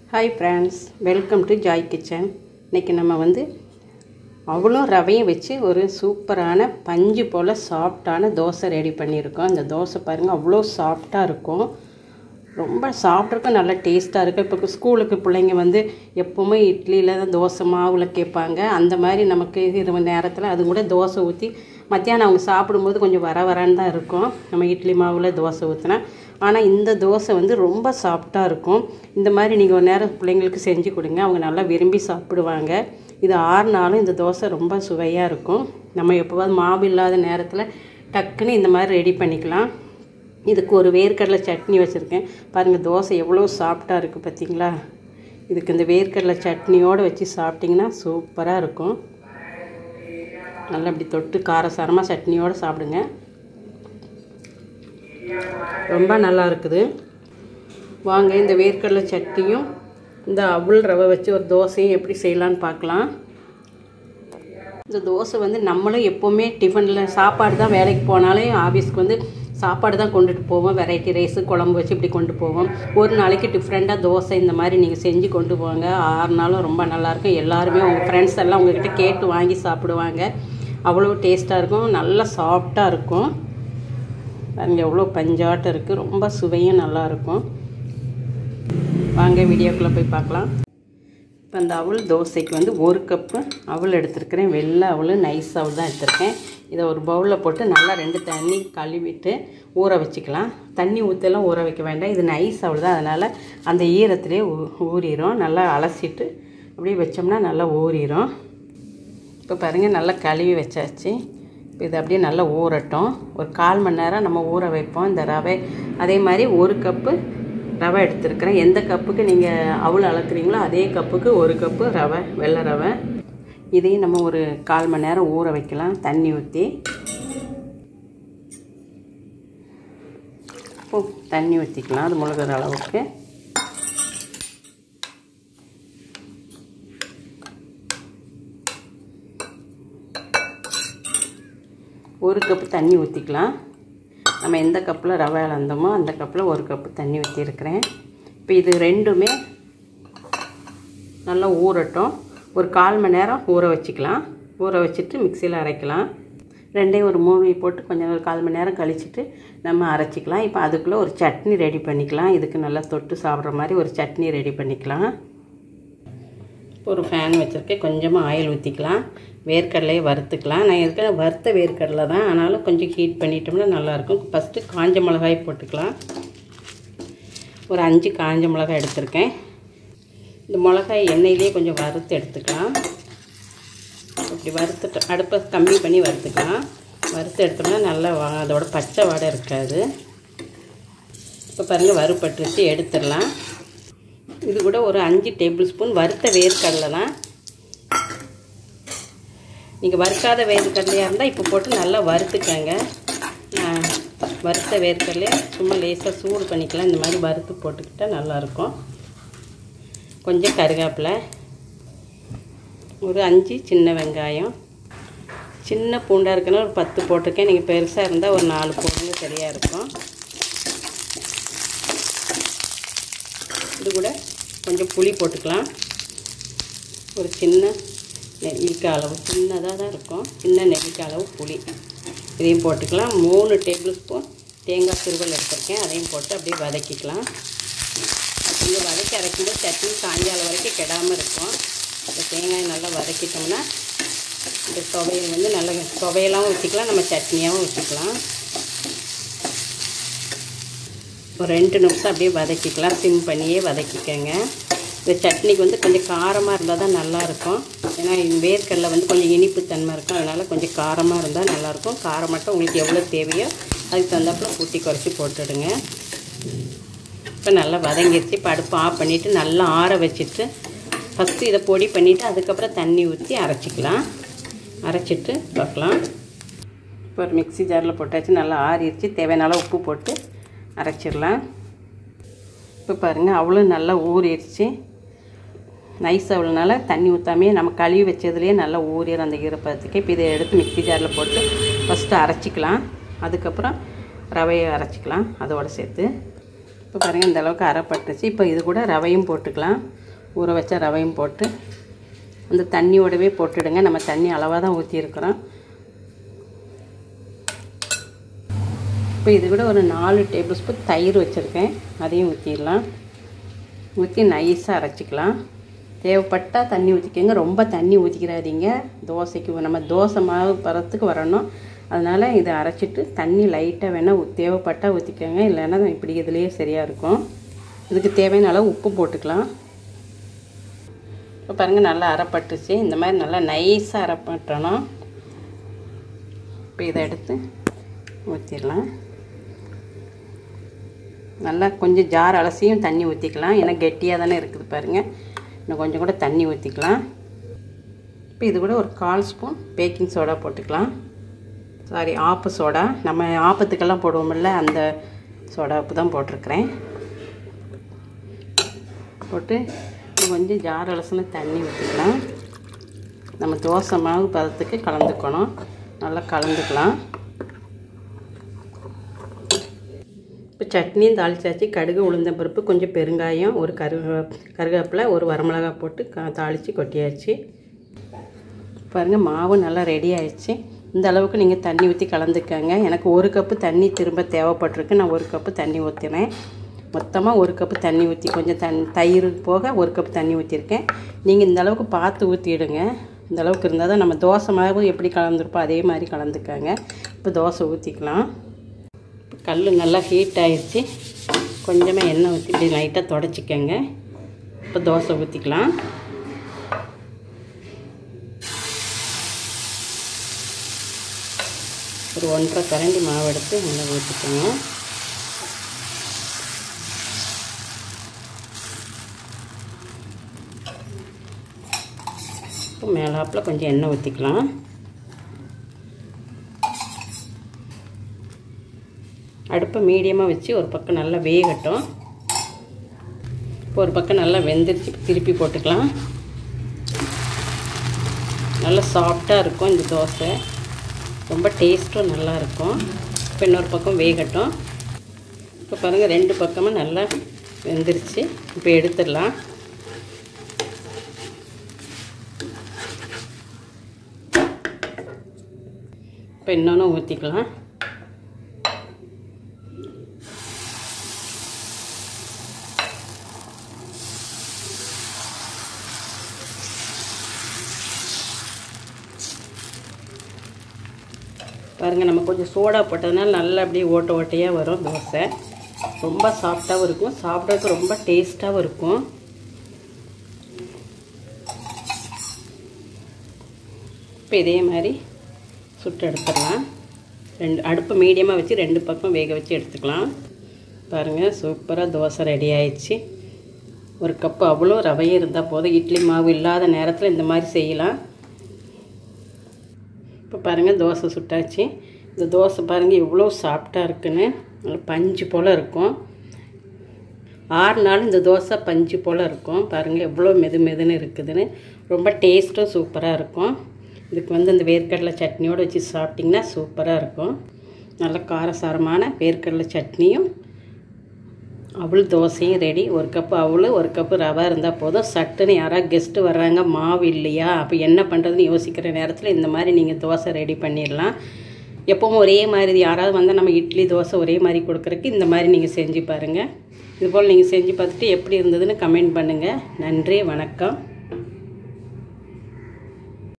hi friends welcome to Joy Kitchen இன்றைக்கி நம்ம வந்து அவ்வளோ ரவையும் வச்சு ஒரு சூப்பரான பஞ்சு போல் சாஃப்டான தோசை ரெடி பண்ணியிருக்கோம் இந்த தோசை பாருங்கள் அவ்வளோ சாஃப்டாக இருக்கும் ரொம்ப சாப்பிட்றக்கும் நல்லா டேஸ்ட்டாக இருக்கும் இப்போ ஸ்கூலுக்கு பிள்ளைங்க வந்து எப்போவுமே இட்லியில் தான் தோசை மாவில் கேட்பாங்க அந்த மாதிரி நமக்கு இரவு நேரத்தில் அது கூட தோசை ஊற்றி மத்தியானம் அவங்க சாப்பிடும்போது கொஞ்சம் வர வரன்னு தான் இருக்கும் நம்ம இட்லி மாவில் தோசை ஊற்றினா ஆனால் இந்த தோசை வந்து ரொம்ப சாஃப்டாக இருக்கும் இந்த மாதிரி நீங்கள் ஒரு நேரம் பிள்ளைங்களுக்கு செஞ்சு கொடுங்க அவங்க நல்லா விரும்பி சாப்பிடுவாங்க இது ஆறுனாலும் இந்த தோசை ரொம்ப சுவையாக இருக்கும் நம்ம எப்போவாது மாவு இல்லாத நேரத்தில் டக்குன்னு இந்த மாதிரி ரெடி பண்ணிக்கலாம் இதுக்கு ஒரு வேர்க்கடலை சட்னி வச்சுருக்கேன் பாருங்கள் தோசை எவ்வளோ சாஃப்டாக இருக்குது பார்த்தீங்களா இதுக்கு இந்த வேர்க்கடலை சட்னியோடு வச்சு சாப்பிட்டிங்கன்னா சூப்பராக இருக்கும் நல்லா இப்படி தொட்டு காரசாரமாக சட்னியோடு சாப்பிடுங்க ரொம்ப நல்லா இருக்குது வாங்க இந்த வேர்க்கடலை சட்னியும் இந்த அவுள் ரவை வச்சு ஒரு தோசையும் எப்படி செய்யலான்னு பார்க்கலாம் இந்த தோசை வந்து நம்மளும் எப்போவுமே டிஃபனில் சாப்பாடு தான் வேலைக்கு போனாலே ஆஃபீஸ்க்கு வந்து சாப்பாடு தான் கொண்டுட்டு போவோம் வெரைட்டி ரைஸு குழம்பு வச்சு இப்படி கொண்டு போவோம் ஒரு நாளைக்கு டிஃப்ரெண்ட்டாக தோசை இந்த மாதிரி நீங்கள் செஞ்சு கொண்டு போங்க ஆறு நாளும் ரொம்ப நல்லாயிருக்கும் எல்லாருமே உங்கள் ஃப்ரெண்ட்ஸ் எல்லாம் உங்ககிட்ட கேட்டு வாங்கி சாப்பிடுவாங்க அவ்வளோ டேஸ்ட்டாக இருக்கும் நல்லா சாஃப்டாக இருக்கும் பாருங்கள் எவ்வளோ பஞ்சாட்டம் இருக்குது ரொம்ப சுவையும் நல்லாயிருக்கும் வாங்க வீடியோக்குள்ளே போய் பார்க்கலாம் இப்போ அந்த அவல் தோசைக்கு வந்து ஒரு கப்பு அவல் எடுத்துருக்கிறேன் வெள்ளை அவல் நைஸ் அவல் தான் எடுத்திருக்கேன் இதை ஒரு பவுலில் போட்டு நல்லா ரெண்டு தண்ணி கழுவிட்டு ஊற வச்சுக்கலாம் தண்ணி ஊற்றலாம் ஊற வைக்க வேண்டாம் இது நைஸ் அவல் தான் அதனால் அந்த ஈரத்துலேயே ஊ ஊறிடும் நல்லா அலசிட்டு அப்படியே வச்சோம்னா நல்லா ஊறிடும் இப்போ பாருங்கள் நல்லா கழுவி வச்சாச்சு இப்போ இது அப்படியே நல்லா ஊறட்டும் ஒரு கால் மணி நேரம் நம்ம ஊற வைப்போம் இந்த ரவை அதே மாதிரி ஒரு கப்பு ரவை எடுத்துருக்கிறேன் எந்த கப்புக்கு நீங்கள் அவ்வளோ அளக்குறீங்களோ அதே கப்புக்கு ஒரு கப்பு ரவை வெள்ளை ரவை இதையும் நம்ம ஒரு கால் மணி நேரம் ஊற வைக்கலாம் தண்ணி ஊற்றி இப்போ தண்ணி ஊற்றிக்கலாம் அது முழுகிற அளவுக்கு ஒரு கப்பு தண்ணி ஊற்றிக்கலாம் நம்ம எந்த கப்பில் ரவை அளந்தோமோ அந்த கப்பில் ஒரு கப்பு தண்ணி ஊற்றிருக்கிறேன் இப்போ இது ரெண்டுமே நல்லா ஊறட்டும் ஒரு கால் மணி நேரம் ஊற வச்சுக்கலாம் ஊற வச்சுட்டு மிக்சியில் அரைக்கலாம் ரெண்டையும் ஒரு மூணு போட்டு கொஞ்சம் ஒரு கால் மணி நேரம் கழிச்சிட்டு நம்ம அரைச்சிக்கலாம் இப்போ அதுக்குள்ளே ஒரு சட்னி ரெடி பண்ணிக்கலாம் இதுக்கு நல்லா தொட்டு சாப்பிட்ற மாதிரி ஒரு சட்னி ரெடி பண்ணிக்கலாம் இப்போ ஒரு ஃபேன் வச்சுருக்கேன் கொஞ்சமாக ஆயில் ஊற்றிக்கலாம் வேர்க்கடலையை வறுத்துக்கலாம் நான் இருக்கிற வறுத்த வேர்க்கடலை தான் ஆனாலும் கொஞ்சம் ஹீட் பண்ணிட்டோம்னா நல்லாயிருக்கும் ஃபஸ்ட்டு காஞ்ச மிளகாய் போட்டுக்கலாம் ஒரு அஞ்சு காஞ்ச மிளகாய் எடுத்திருக்கேன் இந்த மிளகாய் எண்ணெயிலே கொஞ்சம் வறுத்து எடுத்துக்கலாம் இப்படி வறுத்துட்டு அடுப்பை கம்மி பண்ணி வறுத்துக்கலாம் வறுத்து எடுத்தோம்னா நல்லா வா அதோட பச்சை வாடை இருக்காது இப்போ பாருங்கள் வறுப்பட்டுருச்சு எடுத்துடலாம் இது கூட ஒரு அஞ்சு டேபிள் ஸ்பூன் வறுத்த வேர்க்கடலை தான் நீங்கள் வறுக்காத வேர்க்கடலையாக இருந்தால் இப்போ போட்டு நல்லா வறுத்துக்கங்க வறுத்த வேர்க்கடலையை சும்மா லேசாக சூடு பண்ணிக்கலாம் இந்த மாதிரி வறுத்து போட்டுக்கிட்டால் நல்லாயிருக்கும் கொஞ்சம் கருவேப்பிலை ஒரு அஞ்சு சின்ன வெங்காயம் சின்ன பூண்டாக இருக்குன்னா ஒரு பத்து போட்டிருக்கேன் நீங்கள் பெருசாக இருந்தால் ஒரு நாலு போடுங்க சரியாக இருக்கும் இது கூட கொஞ்சம் புளி போட்டுக்கலாம் ஒரு சின்ன நெல்லிக்காய் அளவு சின்னதாக தான் இருக்கும் சின்ன நெல்லிக்காய் அளவு புளி இதையும் போட்டுக்கலாம் மூணு டேபிள் ஸ்பூன் தேங்காய் துருவல் எடுத்திருக்கேன் அதையும் போட்டு அப்படியே வதக்கிக்கலாம் இங்கே வதக்கி அரைக்கும்போது சட்னி சாயங்காலம் வரைக்கும் கெடாமல் இருக்கும் இந்த தேங்காய் நல்லா வதக்கிட்டோம்னா இந்த துவையல் வந்து நல்லா துவையலாகவும் வச்சுக்கலாம் நம்ம சட்னியாகவும் வச்சுக்கலாம் ஒரு ரெண்டு நிமிஷம் அப்படியே வதக்கிக்கலாம் சிம் பண்ணியே வதக்கிக்கங்க இந்த சட்னிக்கு வந்து கொஞ்சம் காரமாக இருந்தால் தான் நல்லாயிருக்கும் ஏன்னா வேர்க்கடலை வந்து கொஞ்சம் இனிப்பு தன்மை இருக்கும் அதனால் கொஞ்சம் காரமாக இருந்தால் நல்லாயிருக்கும் காரம் மட்டும் உங்களுக்கு எவ்வளோ தேவையோ அதுக்கு தகுந்தாப்புல கூட்டி குறைச்சி போட்டுடுங்க இப்போ நல்லா வதங்கிடுச்சு இப்போ அடுப்பு ஆஃப் பண்ணிவிட்டு நல்லா ஆற வச்சுட்டு ஃபஸ்ட்டு இதை பொடி பண்ணிவிட்டு அதுக்கப்புறம் தண்ணி ஊற்றி அரைச்சிக்கலாம் அரைச்சிட்டு பார்க்கலாம் இப்போ ஒரு மிக்சி ஜாரில் போட்டாச்சு நல்லா ஆறிடுச்சு தேவையான உப்பு போட்டு அரைச்சிடலாம் இப்போ பாருங்கள் அவ்வளோ நல்லா ஊறிடுச்சு நைஸ் அவ்வளோனால தண்ணி ஊற்றாமே நம்ம கழுவி வச்சதுலேயே நல்லா ஊறிடும் அந்த ஈரப்பதத்துக்கு இப்போ இதை எடுத்து மிக்சி ஜாரில் போட்டு ஃபஸ்ட்டு அரைச்சிக்கலாம் அதுக்கப்புறம் ரவையை அரைச்சிக்கலாம் அதோடு சேர்த்து இப்போ பாருங்கள் இந்த அளவுக்கு அரைப்பட்டுச்சு இப்போ இது கூட ரவையும் போட்டுக்கலாம் ஊற வச்ச ரவையும் போட்டு அந்த தண்ணியோடவே போட்டுடுங்க நம்ம தண்ணி அளவாக தான் ஊற்றிருக்கிறோம் இப்போ இது கூட ஒரு நாலு டேபிள் ஸ்பூன் தயிர் வச்சுருக்கேன் அதையும் ஊற்றிடலாம் ஊற்றி நைஸாக அரைச்சிக்கலாம் தேவைப்பட்டால் தண்ணி ஊற்றிக்கோங்க ரொம்ப தண்ணி ஊற்றிக்கிறாதீங்க தோசைக்கு நம்ம தோசை மாவு பதத்துக்கு வரணும் அதனால் இதை அரைச்சிட்டு தண்ணி லைட்டாக வேணால் தேவைப்பட்டால் ஊற்றிக்கோங்க இல்லைன்னா இப்படி இதுலேயே சரியாக இருக்கும் இதுக்கு தேவையான அளவு உப்பு போட்டுக்கலாம் இப்போ பாருங்கள் நல்லா அரைப்பட்டுச்சு இந்த மாதிரி நல்லா நைஸாக அரைப்பட்டணும் இப்போ இதை எடுத்து ஊற்றிடலாம் நல்லா கொஞ்சம் ஜார் அலசியும் தண்ணி ஊற்றிக்கலாம் ஏன்னா கெட்டியாக தானே இருக்குது பாருங்கள் இன்னும் கொஞ்சம் கூட தண்ணி ஊற்றிக்கலாம் இப்போ இது கூட ஒரு கால் ஸ்பூன் பேக்கிங் சோடா போட்டுக்கலாம் சாரி ஆப்பு சோடா நம்ம ஆப்பத்துக்கெல்லாம் போடுவோம்ல அந்த சோடா உப்பு தான் போட்டிருக்கிறேன் போட்டு கொஞ்சம் ஜார் அலசின தண்ணி ஊற்றிக்கலாம் நம்ம தோசை மாவு பதத்துக்கு கலந்துக்கணும் நல்லா கலந்துக்கலாம் இப்போ சட்னியும் தாளிச்சாச்சு கடுகு உளுந்த பருப்பு கொஞ்சம் பெருங்காயம் ஒரு கருக கருவேப்பிலை ஒரு வரமிளகா போட்டு க தாளித்து கொட்டியாச்சு பாருங்கள் மாவு நல்லா ரெடி ஆயிடுச்சு இந்த அளவுக்கு நீங்கள் தண்ணி ஊற்றி கலந்துக்கங்க எனக்கு ஒரு கப்பு தண்ணி திரும்ப தேவைப்பட்டிருக்கு நான் ஒரு கப்பு தண்ணி ஊற்றினேன் மொத்தமாக ஒரு கப்பு தண்ணி ஊற்றி கொஞ்சம் தண் தயிர் போக ஒரு கப்பு தண்ணி ஊற்றிருக்கேன் நீங்கள் இந்த அளவுக்கு பார்த்து ஊற்றிடுங்க இந்த அளவுக்கு இருந்தால் தான் நம்ம தோசை மாவு எப்படி கலந்துருப்போம் அதே மாதிரி கலந்துக்காங்க இப்போ தோசை ஊற்றிக்கலாம் கல் நல்லா ஹீட் ஆயிடுச்சு கொஞ்சமாக எண்ணெய் ஊற்றி இப்படி லைட்டாக தொடச்சிக்கங்க இப்போ தோசை ஊற்றிக்கலாம் ஒரு ஒன்றரை கரண்டி மாவு எடுத்து நல்லா ஊற்றிக்கோங்க இப்போ மேலாப்பில் கொஞ்சம் எண்ணெய் ஊற்றிக்கலாம் அடுப்பை மீடியமாக வச்சு ஒரு பக்கம் நல்லா வேகட்டும் இப்போ ஒரு பக்கம் நல்லா வெந்துருச்சு திருப்பி போட்டுக்கலாம் நல்லா சாஃப்டாக இருக்கும் இந்த தோசை ரொம்ப டேஸ்ட்டும் நல்லா இருக்கும் இப்போ இன்னொரு பக்கம் வேகட்டும் இப்போ பாருங்கள் ரெண்டு பக்கமும் நல்லா வெந்துருச்சு இப்போ எடுத்துடலாம் இப்போ இன்னொன்று ஊற்றிக்கலாம் பாருங்கள் நம்ம கொஞ்சம் சோடா போட்டதுனால நல்லா அப்படியே ஓட்ட ஓட்டையாக வரும் தோசை ரொம்ப சாஃப்டாகவும் இருக்கும் சாப்பிட்றதுக்கு ரொம்ப டேஸ்ட்டாகவும் இருக்கும் இப்போ இதே மாதிரி சுட்டு எடுத்துடலாம் ரெண்டு அடுப்பு மீடியமாக வச்சு ரெண்டு பக்கம் வேக வச்சு எடுத்துக்கலாம் பாருங்கள் சூப்பராக தோசை ரெடி ஆயிடுச்சு ஒரு கப்பு அவ்வளோ ரவையும் இருந்தால் போதும் இட்லி மாவு இல்லாத நேரத்தில் இந்த மாதிரி செய்யலாம் இப்போ பாருங்கள் தோசை சுட்டாச்சு இந்த தோசை பாருங்கள் எவ்வளோ சாஃப்டாக இருக்குன்னு நல்லா பஞ்சு போல் இருக்கும் ஆறு நாள் இந்த தோசை பஞ்சு போல் இருக்கும் பாருங்கள் எவ்வளோ மெது மெதுன்னு இருக்குதுன்னு ரொம்ப டேஸ்ட்டும் சூப்பராக இருக்கும் இதுக்கு வந்து இந்த வேர்க்கடலை சட்னியோடு வச்சு சாப்பிட்டிங்கன்னா சூப்பராக இருக்கும் நல்ல காரசாரமான வேர்க்கடலை சட்னியும் அவள் தோசையும் ரெடி ஒரு கப்பு அவள் ஒரு கப்பு ரவை இருந்தால் போதும் சட்டுன்னு யாராவது கெஸ்ட்டு வர்றாங்க மாவு இல்லையா அப்போ என்ன பண்ணுறதுன்னு யோசிக்கிற நேரத்தில் இந்த மாதிரி நீங்கள் தோசை ரெடி பண்ணிடலாம் எப்பவும் ஒரே மாதிரி யாராவது வந்தால் நம்ம இட்லி தோசை ஒரே மாதிரி கொடுக்குறக்கு இந்த மாதிரி நீங்கள் செஞ்சு பாருங்கள் இதுபோல் நீங்கள் செஞ்சு பார்த்துட்டு எப்படி இருந்ததுன்னு கமெண்ட் பண்ணுங்கள் நன்றி வணக்கம்